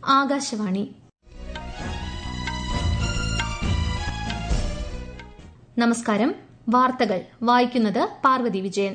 ആകാശവാണി നമസ്കാരം വാർത്തകൾ വായിക്കുന്നത് പാർവതി വിജയൻ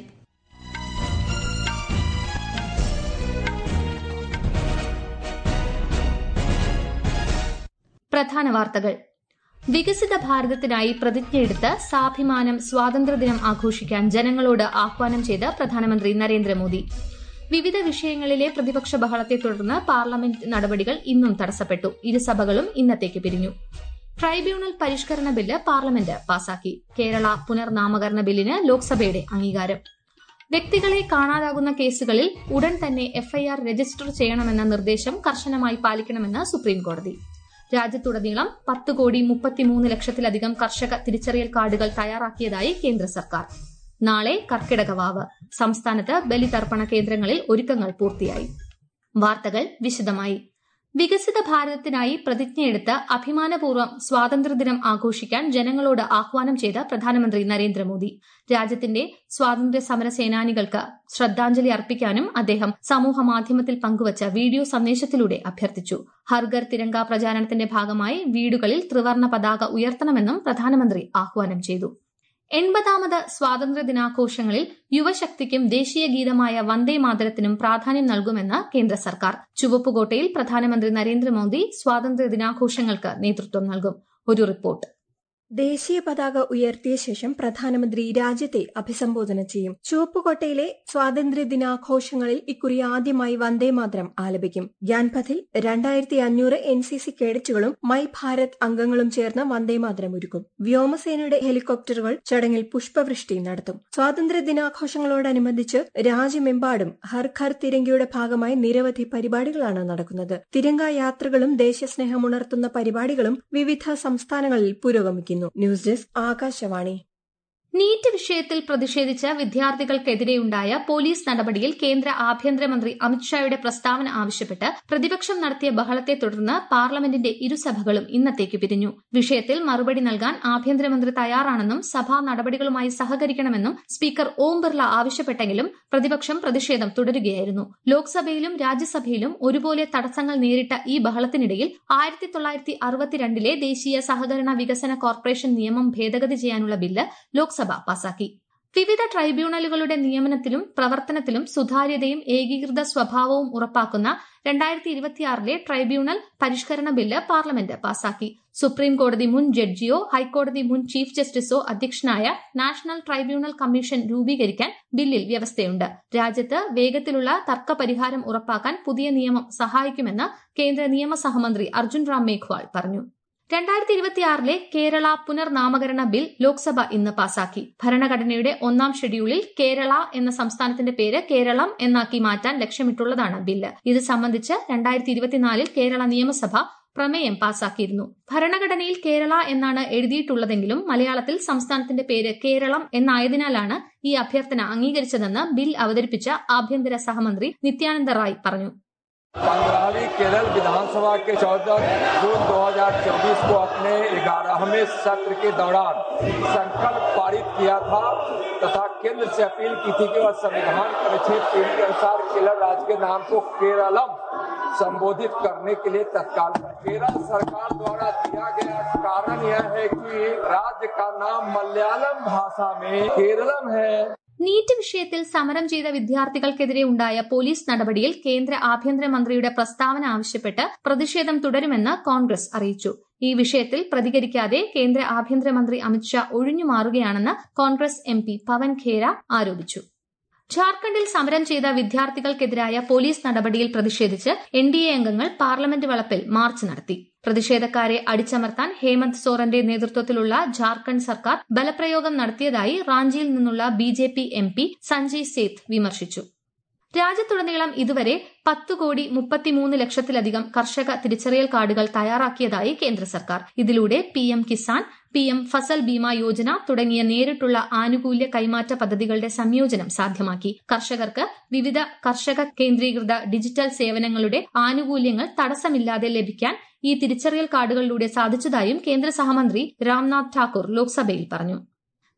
പ്രധാന വാർത്തകൾ വികസിത ഭാരതത്തിനായി പ്രതിജ്ഞയെടുത്ത് സ്വാഭിമാനം സ്വാതന്ത്ര്യദിനം ആഘോഷിക്കാൻ ജനങ്ങളോട് ആഹ്വാനം ചെയ്ത് പ്രധാനമന്ത്രി നരേന്ദ്രമോദി വിവിധ വിഷയങ്ങളിലെ പ്രതിപക്ഷ ബഹളത്തെ തുടർന്ന് പാർലമെന്റ് നടപടികൾ ഇന്നും തടസ്സപ്പെട്ടു ഇരുസഭകളും ഇന്നത്തേക്ക് പിരിഞ്ഞു ട്രൈബ്യൂണൽ പരിഷ്കരണ ബില്ല് പാർലമെന്റ് പാസാക്കി കേരള പുനർനാമകരണ ബില്ലിന് ലോക്സഭയുടെ അംഗീകാരം വ്യക്തികളെ കാണാതാകുന്ന കേസുകളിൽ ഉടൻ തന്നെ എഫ്ഐആർ രജിസ്റ്റർ ചെയ്യണമെന്ന നിർദ്ദേശം കർശനമായി പാലിക്കണമെന്ന് സുപ്രീംകോടതി രാജ്യത്തുടനീളം പത്ത് കോടി മുപ്പത്തിമൂന്ന് ലക്ഷത്തിലധികം കർഷക തിരിച്ചറിയൽ കാർഡുകൾ തയ്യാറാക്കിയതായി കേന്ദ്ര സർക്കാർ നാളെ കർക്കിടകവാവ് സംസ്ഥാനത്ത് ബലിതർപ്പണ കേന്ദ്രങ്ങളിൽ ഒരുക്കങ്ങൾ പൂർത്തിയായി വാർത്തകൾ വിശദമായി വികസിത ഭാരതത്തിനായി പ്രതിജ്ഞയെടുത്ത് അഭിമാനപൂർവ്വം സ്വാതന്ത്ര്യദിനം ആഘോഷിക്കാൻ ജനങ്ങളോട് ആഹ്വാനം ചെയ്ത് പ്രധാനമന്ത്രി നരേന്ദ്രമോദി രാജ്യത്തിന്റെ സ്വാതന്ത്ര്യ സമര സേനാനികൾക്ക് ശ്രദ്ധാഞ്ജലി അർപ്പിക്കാനും അദ്ദേഹം സമൂഹ മാധ്യമത്തിൽ പങ്കുവച്ച വീഡിയോ സന്ദേശത്തിലൂടെ അഭ്യർത്ഥിച്ചു ഹർഗർ തിരങ്ക പ്രചാരണത്തിന്റെ ഭാഗമായി വീടുകളിൽ ത്രിവർണ പതാക ഉയർത്തണമെന്നും പ്രധാനമന്ത്രി ആഹ്വാനം ചെയ്തു എൺപതാമത് സ്വാതന്ത്ര്യ ദിനാഘോഷങ്ങളിൽ യുവശക്തിക്കും ദേശീയ ഗീതമായ വന്ദേ മാതരത്തിനും പ്രാധാന്യം നൽകുമെന്ന് കേന്ദ്ര സർക്കാർ ചുവപ്പുകോട്ടയിൽ പ്രധാനമന്ത്രി നരേന്ദ്രമോദി സ്വാതന്ത്ര്യ ദിനാഘോഷങ്ങൾക്ക് നേതൃത്വം നൽകും ഒരു റിപ്പോർട്ട് ദേശീയ പതാക ഉയർത്തിയ ശേഷം പ്രധാനമന്ത്രി രാജ്യത്തെ അഭിസംബോധന ചെയ്യും ചുവപ്പുകോട്ടയിലെ സ്വാതന്ത്ര്യ ദിനാഘോഷങ്ങളിൽ ഇക്കുറി ആദ്യമായി വന്ദേമാതരം ആലപിക്കും ഗ്യാൻപഥിൽ രണ്ടായിരത്തി അഞ്ഞൂറ് എൻ സി സി കേഡറ്റുകളും മൈ ഭാരത് അംഗങ്ങളും ചേർന്ന് വന്ദേമാതരം ഒരുക്കും വ്യോമസേനയുടെ ഹെലികോപ്റ്ററുകൾ ചടങ്ങിൽ പുഷ്പവൃഷ്ടി നടത്തും സ്വാതന്ത്ര്യ ദിനാഘോഷങ്ങളോടനുബന്ധിച്ച് രാജ്യമെമ്പാടും ഹർ ഘർ തിരങ്കയുടെ ഭാഗമായി നിരവധി പരിപാടികളാണ് നടക്കുന്നത് തിരങ്ക യാത്രകളും ദേശസ്നേഹമുണർത്തുന്ന പരിപാടികളും വിവിധ സംസ്ഥാനങ്ങളിൽ പുരോഗമിക്കുന്നു ന്യൂസ് ഡെസ്ക് ആകാശവാണി നീറ്റ് വിഷയത്തിൽ പ്രതിഷേധിച്ച് വിദ്യാർത്ഥികൾക്കെതിരെയുണ്ടായ പോലീസ് നടപടിയിൽ കേന്ദ്ര ആഭ്യന്തരമന്ത്രി അമിത്ഷായുടെ പ്രസ്താവന ആവശ്യപ്പെട്ട് പ്രതിപക്ഷം നടത്തിയ ബഹളത്തെ തുടർന്ന് പാർലമെന്റിന്റെ ഇരുസഭകളും ഇന്നത്തേക്ക് പിരിഞ്ഞു വിഷയത്തിൽ മറുപടി നൽകാൻ ആഭ്യന്തരമന്ത്രി തയ്യാറാണെന്നും സഭാ നടപടികളുമായി സഹകരിക്കണമെന്നും സ്പീക്കർ ഓം ബിർള ആവശ്യപ്പെട്ടെങ്കിലും പ്രതിപക്ഷം പ്രതിഷേധം തുടരുകയായിരുന്നു ലോക്സഭയിലും രാജ്യസഭയിലും ഒരുപോലെ തടസ്സങ്ങൾ നേരിട്ട ഈ ബഹളത്തിനിടയിൽ ആയിരത്തി തൊള്ളായിരത്തി അറുപത്തിരണ്ടിലെ ദേശീയ സഹകരണ വികസന കോർപ്പറേഷൻ നിയമം ഭേദഗതി ചെയ്യാനുള്ള ബില്ല് ലോക്സഭ പാസാക്കി വിവിധ ട്രൈബ്യൂണലുകളുടെ നിയമനത്തിലും പ്രവർത്തനത്തിലും സുതാര്യതയും ഏകീകൃത സ്വഭാവവും ഉറപ്പാക്കുന്ന രണ്ടായിരത്തി ഇരുപത്തിയാറിലെ ട്രൈബ്യൂണൽ പരിഷ്കരണ ബില്ല് പാർലമെന്റ് പാസാക്കി സുപ്രീം കോടതി മുൻ ജഡ്ജിയോ ഹൈക്കോടതി മുൻ ചീഫ് ജസ്റ്റിസോ അധ്യക്ഷനായ നാഷണൽ ട്രൈബ്യൂണൽ കമ്മീഷൻ രൂപീകരിക്കാൻ ബില്ലിൽ വ്യവസ്ഥയുണ്ട് രാജ്യത്ത് വേഗത്തിലുള്ള തർക്ക പരിഹാരം ഉറപ്പാക്കാൻ പുതിയ നിയമം സഹായിക്കുമെന്ന് കേന്ദ്ര നിയമ സഹമന്ത്രി അർജുൻ റാം മേഘ്വാൾ പറഞ്ഞു രണ്ടായിരത്തി ഇരുപത്തിയാറിലെ കേരള പുനർനാമകരണ ബിൽ ലോക്സഭ ഇന്ന് പാസാക്കി ഭരണഘടനയുടെ ഒന്നാം ഷെഡ്യൂളിൽ കേരള എന്ന സംസ്ഥാനത്തിന്റെ പേര് കേരളം എന്നാക്കി മാറ്റാൻ ലക്ഷ്യമിട്ടുള്ളതാണ് ബില്ല് ഇത് സംബന്ധിച്ച് രണ്ടായിരത്തി ഇരുപത്തിനാലിൽ കേരള നിയമസഭ പ്രമേയം പാസാക്കിയിരുന്നു ഭരണഘടനയിൽ കേരള എന്നാണ് എഴുതിയിട്ടുള്ളതെങ്കിലും മലയാളത്തിൽ സംസ്ഥാനത്തിന്റെ പേര് കേരളം എന്നായതിനാലാണ് ഈ അഭ്യർത്ഥന അംഗീകരിച്ചതെന്ന് ബിൽ അവതരിപ്പിച്ച ആഭ്യന്തര സഹമന്ത്രി നിത്യാനന്ദ റായ് പറഞ്ഞു पंद्रहवीं केरल विधानसभा के 14 जून 2024 को अपने ग्यारहवें सत्र के दौरान संकल्प पारित किया था तथा केंद्र से अपील की थी कि वह संविधान परिच्छेद तीन के अनुसार केरल राज्य के नाम को केरलम संबोधित करने के लिए तत्काल केरल सरकार द्वारा दिया गया कारण यह है कि राज्य का नाम मलयालम भाषा में केरलम है നീറ്റ് വിഷയത്തിൽ സമരം ചെയ്ത വിദ്യാർത്ഥികൾക്കെതിരെ ഉണ്ടായ പോലീസ് നടപടിയിൽ കേന്ദ്ര ആഭ്യന്തരമന്ത്രിയുടെ പ്രസ്താവന ആവശ്യപ്പെട്ട് പ്രതിഷേധം തുടരുമെന്ന് കോൺഗ്രസ് അറിയിച്ചു ഈ വിഷയത്തിൽ പ്രതികരിക്കാതെ കേന്ദ്ര ആഭ്യന്തരമന്ത്രി അമിത്ഷാ ഒഴിഞ്ഞുമാറുകയാണെന്ന് കോൺഗ്രസ് എം പി പവൻ ഖേര ആരോപിച്ചു ഝാർഖണ്ഡിൽ സമരം ചെയ്ത വിദ്യാർത്ഥികൾക്കെതിരായ പോലീസ് നടപടിയിൽ പ്രതിഷേധിച്ച് എൻ ഡി എ അംഗങ്ങൾ പാർലമെന്റ് വളപ്പിൽ മാർച്ച് നടത്തി പ്രതിഷേധക്കാരെ അടിച്ചമർത്താൻ ഹേമന്ത് സോറന്റെ നേതൃത്വത്തിലുള്ള ഝാർഖണ്ഡ് സർക്കാർ ബലപ്രയോഗം നടത്തിയതായി റാഞ്ചിയിൽ നിന്നുള്ള B J P M P Sanjay Seth വിമർശിച്ചു രാജ്യത്തുടനീളം ഇതുവരെ പത്ത് കോടി മുപ്പത്തിമൂന്ന് ലക്ഷത്തിലധികം കർഷക തിരിച്ചറിയൽ കാർഡുകൾ തയ്യാറാക്കിയതായി കേന്ദ്ര സർക്കാർ ഇതിലൂടെ P M Kisan P M Fasal Bima Yojana തുടങ്ങിയ നേരിട്ടുള്ള ആനുകൂല്യ കൈമാറ്റ പദ്ധതികളുടെ സംയോജനം സാധ്യമാക്കി കർഷകർക്ക് വിവിധ കർഷക കേന്ദ്രീകൃത ഡിജിറ്റൽ സേവനങ്ങളുടെ ആനുകൂല്യങ്ങൾ തടസ്സമില്ലാതെ ലഭിക്കാൻ ഈ തിരിച്ചറിയൽ കാർഡുകളിലൂടെ സാധിച്ചതായും കേന്ദ്ര സഹമന്ത്രി രാംനാഥ് ഠാക്കൂർ ലോക്സഭയിൽ പറഞ്ഞു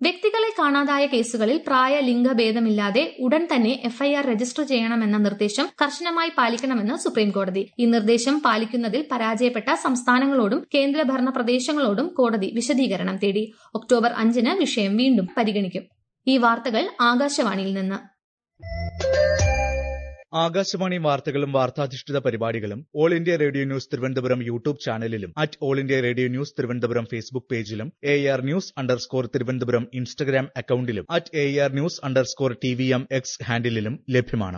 വ്യക്തികളെ കാണാതായ കേസുകളിൽ പ്രായ ലിംഗഭേദമില്ലാതെ ഉടൻ തന്നെ എഫ്ഐആർ രജിസ്റ്റർ ചെയ്യണമെന്ന നിർദ്ദേശം കർശനമായി പാലിക്കണമെന്ന് സുപ്രീംകോടതി ഈ നിർദ്ദേശം പാലിക്കുന്നതിൽ പരാജയപ്പെട്ട സംസ്ഥാനങ്ങളോടും കേന്ദ്രഭരണ പ്രദേശങ്ങളോടും കോടതി വിശദീകരണം തേടി ഒക്ടോബർ അഞ്ചിന് വിഷയം വീണ്ടും പരിഗണിക്കും ഈ വാർത്തകൾ ആകാശവാണിയിൽ നിന്ന് ആകാശവാണി വാർത്തകളും വാർത്താധിഷ്ഠിത പരിപാടികളും All India Radio news Thiruvananthapuram YouTube ചാനലിലും at All India Radio news Thiruvananthapuram Facebook പേജിലും A R news underscore Thiruvananthapuram Instagram അക്കൌണ്ടിലും at A R news underscore T V M X ഹാൻഡിലും ലഭ്യമാണ്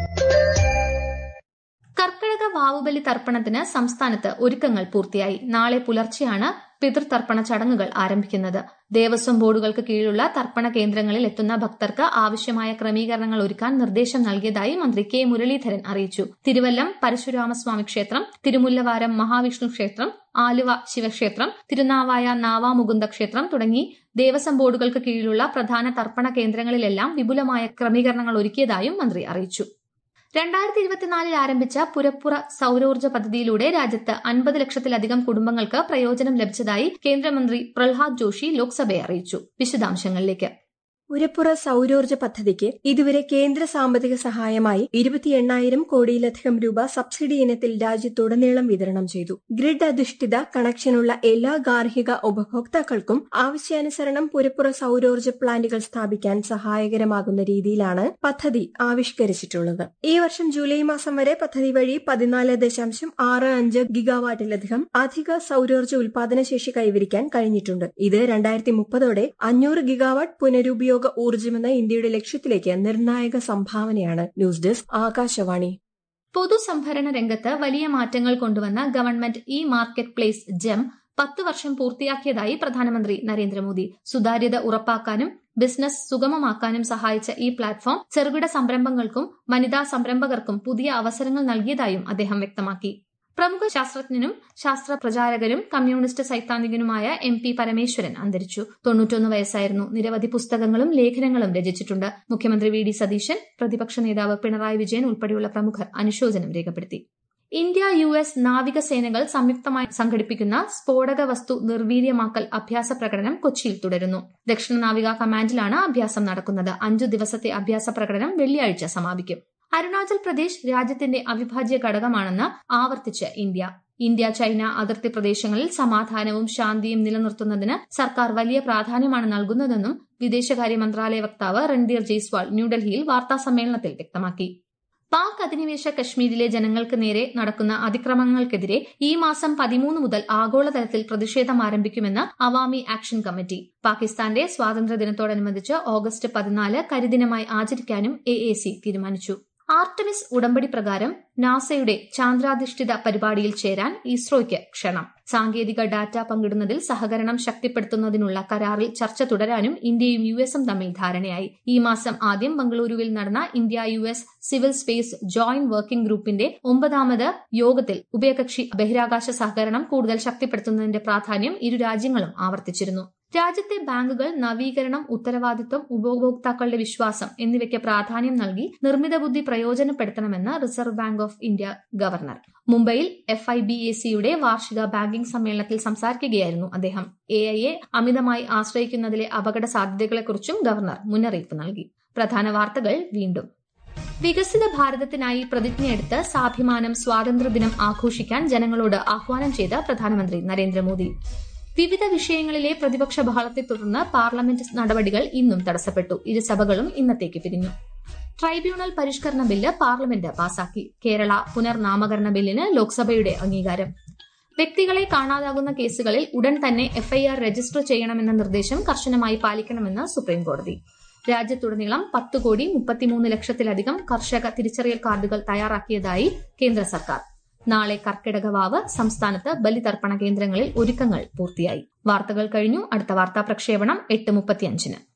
കർക്കിടക വാവുബലി തർപ്പണത്തിന് സംസ്ഥാനത്ത് ഒരുക്കങ്ങൾ പൂർത്തിയായി നാളെ പുലർച്ചെയാണ് പിതൃതർപ്പണ ചടങ്ങുകൾ ആരംഭിക്കുന്നത് ദേവസ്വം ബോർഡുകൾക്ക് കീഴിലുള്ള തർപ്പണ കേന്ദ്രങ്ങളിൽ എത്തുന്ന ഭക്തർക്ക് ആവശ്യമായ ക്രമീകരണങ്ങൾ ഒരുക്കാൻ നിർദ്ദേശം നൽകിയതായി മന്ത്രി കെ മുരളീധരൻ അറിയിച്ചു തിരുവല്ലം പരശുരാമസ്വാമി ക്ഷേത്രം തിരുമുല്ലവാരം മഹാവിഷ്ണു ക്ഷേത്രം ആലുവ ശിവക്ഷേത്രം തിരുനാവായ നാവാമുകുന്ദ ക്ഷേത്രം തുടങ്ങി ദേവസ്വം ബോർഡുകൾക്ക് കീഴിലുള്ള പ്രധാന തർപ്പണ കേന്ദ്രങ്ങളിലെല്ലാം വിപുലമായ ക്രമീകരണങ്ങൾ ഒരുക്കിയതായും മന്ത്രി അറിയിച്ചു രണ്ടായിരത്തി ഇരുപത്തിനാലിൽ ആരംഭിച്ച പുരപ്പുറ സൌരോർജ്ജ പദ്ധതിയിലൂടെ രാജ്യത്ത് അൻപത് ലക്ഷത്തിലധികം കുടുംബങ്ങൾക്ക് പ്രയോജനം ലഭിച്ചതായി കേന്ദ്രമന്ത്രി പ്രഹ്ലാദ് ജോഷി ലോക്സഭയെ അറിയിച്ചു വിശദാംശങ്ങളിലേക്ക് പുരപ്പുറ സൌരോർജ്ജ പദ്ധതിക്ക് ഇതുവരെ കേന്ദ്ര സാമ്പത്തിക സഹായമായി ഇരുപത്തി എണ്ണായിരം കോടിയിലധികം രൂപ സബ്സിഡി ഇനത്തിൽ രാജ്യത്തുടനീളം വിതരണം ചെയ്തു ഗ്രിഡ് അധിഷ്ഠിത കണക്ഷനുള്ള എല്ലാ ഗാർഹിക ഉപഭോക്താക്കൾക്കും ആവശ്യാനുസരണം പുരപ്പുറ സൌരോർജ്ജ പ്ലാന്റുകൾ സ്ഥാപിക്കാൻ സഹായകരമാകുന്ന രീതിയിലാണ് പദ്ധതി ആവിഷ്കരിച്ചിട്ടുള്ളത് ഈ വർഷം ജൂലൈ മാസം വരെ പദ്ധതി വഴി പതിനാല് ദശാംശം ആറ് അഞ്ച് ഗിഗാവാട്ടിലധികം അധിക സൌരോർജ്ജ ഉൽപാദന ശേഷി കൈവരിക്കാൻ കഴിഞ്ഞിട്ടുണ്ട് ഇത് രണ്ടായിരത്തി മുപ്പതോടെ അഞ്ഞൂറ് ഗിഗാവാട്ട് പുനരുപയോഗ ഊർജ്ജമെന്ന ഇന്ത്യയുടെ ലക്ഷ്യത്തിലേക്ക് നിർണായക സംഭാവനയാണ് ന്യൂസ് ഡെസ്ക് ആകാശവാണി പൊതുസംഭരണ രംഗത്ത് വലിയ മാറ്റങ്ങൾ കൊണ്ടുവന്ന government E marketplace GeM പത്ത് വർഷം പൂർത്തിയാക്കിയതായി പ്രധാനമന്ത്രി നരേന്ദ്രമോദി സുതാര്യത ഉറപ്പാക്കാനും ബിസിനസ് സുഗമമാക്കാനും സഹായിച്ച ഈ പ്ലാറ്റ്ഫോം ചെറുകിട സംരംഭങ്ങൾക്കും വനിതാ സംരംഭകർക്കും പുതിയ അവസരങ്ങൾ നൽകിയതായും അദ്ദേഹം വ്യക്തമാക്കി പ്രമുഖ ശാസ്ത്രജ്ഞനും ശാസ്ത്ര പ്രചാരകരും കമ്മ്യൂണിസ്റ്റ് സൈദ്ധാന്തികനുമായ എം പി പരമേശ്വരൻ അന്തരിച്ചു തൊണ്ണൂറ്റൊന്ന് വയസ്സായിരുന്നു നിരവധി പുസ്തകങ്ങളും ലേഖനങ്ങളും രചിച്ചിട്ടുണ്ട് മുഖ്യമന്ത്രി വി ഡി സതീശൻ പ്രതിപക്ഷ നേതാവ് പിണറായി വിജയൻ ഉൾപ്പെടെയുള്ള പ്രമുഖർ അനുശോചനം രേഖപ്പെടുത്തി ഇന്ത്യ യു എസ് നാവികസേനകൾ സംയുക്തമായി സംഘടിപ്പിക്കുന്ന സ്ഫോടക വസ്തു നിർവീര്യമാക്കൽ അഭ്യാസ പ്രകടനം കൊച്ചിയിൽ തുടരുന്നു ദക്ഷിണ നാവിക കമാൻഡിലാണ് അഭ്യാസം നടക്കുന്നത് അഞ്ചു ദിവസത്തെ അഭ്യാസ പ്രകടനം വെള്ളിയാഴ്ച സമാപിക്കും അരുണാചൽ പ്രദേശ് രാജ്യത്തിന്റെ അവിഭാജ്യ ഘടകമാണെന്ന് ആവർത്തിച്ച് ഇന്ത്യ ഇന്ത്യ ചൈന അതിർത്തി പ്രദേശങ്ങളിൽ സമാധാനവും ശാന്തിയും നിലനിർത്തുന്നതിന് സർക്കാർ വലിയ പ്രാധാന്യമാണ് നൽകുന്നതെന്നും വിദേശകാര്യ മന്ത്രാലയ വക്താവ് രൺധീർ ജയ്സ്വാൾ ന്യൂഡൽഹിയിൽ വാർത്താസമ്മേളനത്തിൽ വ്യക്തമാക്കി പാക് അധിനിവേശ കശ്മീരിലെ ജനങ്ങൾക്ക് നേരെ നടക്കുന്ന അതിക്രമങ്ങൾക്കെതിരെ ഈ മാസം പതിമൂന്ന് മുതൽ ആഗോളതലത്തിൽ പ്രതിഷേധം ആരംഭിക്കുമെന്ന് അവാമി ആക്ഷൻ കമ്മിറ്റി പാകിസ്ഥാന്റെ സ്വാതന്ത്ര്യദിനത്തോടനുബന്ധിച്ച് ഓഗസ്റ്റ് പതിനാല് കരിദിനമായി ആചരിക്കാനും എ തീരുമാനിച്ചു ആർട്ടമിസ് ഉടമ്പടി പ്രകാരം നാസയുടെ ചാന്ദ്രാധിഷ്ഠിത പരിപാടിയിൽ ചേരാൻ ഇസ്രോയ്ക്ക് ക്ഷണം സാങ്കേതിക ഡാറ്റ പങ്കിടുന്നതിൽ സഹകരണം ശക്തിപ്പെടുത്തുന്നതിനുള്ള കരാറിൽ ചർച്ച തുടരാനും ഇന്ത്യയും യു എസും തമ്മിൽ ധാരണയായി ഈ മാസം ആദ്യം ബംഗളൂരുവിൽ നടന്ന India U S civil space joint working ഗ്രൂപ്പിന്റെ ഒമ്പതാമത് യോഗത്തിൽ ഉഭയകക്ഷി ബഹിരാകാശ സഹകരണം കൂടുതൽ ശക്തിപ്പെടുത്തുന്നതിന്റെ പ്രാധാന്യം ഇരു രാജ്യങ്ങളും ആവർത്തിച്ചിരുന്നു രാജ്യത്തെ ബാങ്കുകൾ നവീകരണം ഉത്തരവാദിത്വം ഉപഭോക്താക്കളുടെ വിശ്വാസം എന്നിവയ്ക്ക് പ്രാധാന്യം നൽകി നിർമ്മിത ബുദ്ധി പ്രയോജനപ്പെടുത്തണമെന്ന് Reserve Bank of India governor മുംബൈയിൽ എഫ് ഐ ബി എ സിയുടെ വാർഷിക ബാങ്കിംഗ് സമ്മേളനത്തിൽ സംസാരിക്കുകയായിരുന്നു അദ്ദേഹം എ ഐ എ അമിതമായി ആശ്രയിക്കുന്നതിലെ അപകട സാധ്യതകളെക്കുറിച്ചും ഗവർണർ മുന്നറിയിപ്പ് നൽകി പ്രധാന വാർത്തകൾ വീണ്ടും വികസിത ഭാരതത്തിനായി പ്രതിജ്ഞയെടുത്ത് സ്വാഭിമാനം സ്വാതന്ത്ര്യദിനം ആഘോഷിക്കാൻ ജനങ്ങളോട് ആഹ്വാനം ചെയ്ത പ്രധാനമന്ത്രി നരേന്ദ്രമോദി വിവിധ വിഷയങ്ങളിലെ പ്രതിപക്ഷ ബഹളത്തെ തുടർന്ന് പാർലമെന്റ് നടപടികൾ ഇന്നും തടസ്സപ്പെട്ടു ഇരുസഭകളും ഇന്നത്തേക്ക് പിരിഞ്ഞു ട്രൈബ്യൂണൽ പരിഷ്കരണ ബില്ല് പാർലമെന്റ് പാസാക്കി കേരള പുനർനാമകരണ ബില്ലിന് ലോക്സഭയുടെ അംഗീകാരം വ്യക്തികളെ കാണാതാകുന്ന കേസുകളിൽ ഉടൻ തന്നെ എഫ്ഐആർ രജിസ്റ്റർ ചെയ്യണമെന്ന നിർദ്ദേശം കർശനമായി പാലിക്കണമെന്ന് സുപ്രീംകോടതി രാജ്യത്തുടനീളം പത്ത് കോടി മുപ്പത്തിമൂന്ന് ലക്ഷത്തിലധികം കർഷക തിരിച്ചറിയൽ കാർഡുകൾ തയ്യാറാക്കിയതായി കേന്ദ്ര സർക്കാർ നാളെ കർക്കിടക വാവ് സംസ്ഥാനത്ത് ബലിതർപ്പണ കേന്ദ്രങ്ങളിൽ ഒരുക്കങ്ങൾ പൂർത്തിയായി വാർത്തകൾ കഴിഞ്ഞു അടുത്ത വാർത്താ പ്രക്ഷേപണം എട്ട് മുപ്പത്തിയഞ്ചിന്